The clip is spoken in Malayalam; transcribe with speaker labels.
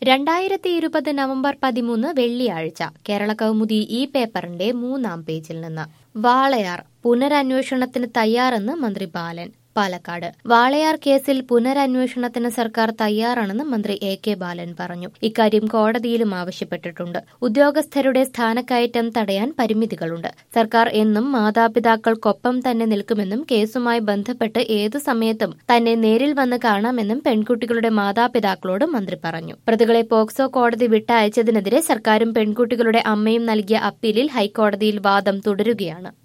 Speaker 1: രണ്ടായിരത്തി ഇരുപത് നവംബർ പതിമൂന്ന് വെള്ളിയാഴ്ച കേരള കൗമുദി ഈ പേപ്പറിന്റെ മൂന്നാം പേജിൽ നിന്ന് വാളയാർ പുനരന്വേഷണത്തിന് തയ്യാറെന്ന് മന്ത്രി ബാലൻ പാലക്കാട് വാളയാർ കേസിൽ പുനരന്വേഷണത്തിന് സർക്കാർ തയ്യാറാണെന്ന് മന്ത്രി എ കെ ബാലൻ പറഞ്ഞു ഇക്കാര്യം കോടതിയിലും ആവശ്യപ്പെട്ടിട്ടുണ്ട് ഉദ്യോഗസ്ഥരുടെ സ്ഥാനക്കയറ്റം തടയാൻ പരിമിതികളുണ്ട് സർക്കാർ എന്നും മാതാപിതാക്കൾക്കൊപ്പം തന്നെ നിൽക്കുമെന്നും കേസുമായി ബന്ധപ്പെട്ട് ഏതു സമയത്തും തന്നെ നേരിൽ വന്ന് കാണാമെന്നും പെൺകുട്ടികളുടെ മാതാപിതാക്കളോട് മന്ത്രി പറഞ്ഞു പ്രതികളെ പോക്സോ കോടതി വിട്ടയച്ചതിനെതിരെ സർക്കാരും പെൺകുട്ടികളുടെ അമ്മയും നൽകിയ അപ്പീലിൽ ഹൈക്കോടതിയിൽ വാദം തുടരുകയാണ്